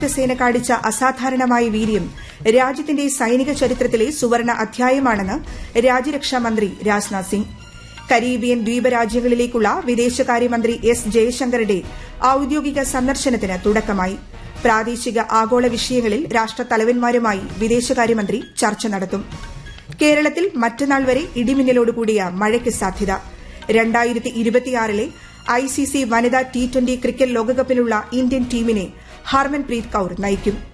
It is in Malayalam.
സേന കാണിച്ച അസാധാരണമായ വീര്യം രാജ്യത്തിന്റെ സൈനിക ചരിത്രത്തിലെ സുവർണ അധ്യായമാണെന്ന് രാജ്യരക്ഷാമന്ത്രി രാജ്നാഥ് സിംഗ് കരീബിയൻ ദ്വീപരാജ്യങ്ങളിലേക്കുള്ള വിദേശകാര്യമന്ത്രി എസ് ജയശങ്കറുടെ ഔദ്യോഗിക സന്ദർശനത്തിന് തുടക്കമായി പ്രാദേശിക ആഗോള വിഷയങ്ങളിൽ രാഷ്ട്രത്തലവന്മാരുമായി വിദേശകാര്യമന്ത്രി ചർച്ച നടത്തും കേരളത്തിൽ മറ്റന്നാൾ വരെ ഇടിമിന്നലോടുകൂടിയ മഴയ്ക്ക് സാധ്യത രണ്ടായിരത്തി ഇരുപത്തിയാറിലെ ഐസിസി വനിതാ ടി ട്വന്റി ക്രിക്കറ്റ് ലോകകപ്പിലുള്ള ഇന്ത്യൻ ടീമിനെ ഹർമൻപ്രീത് കൌർ നയിക്കും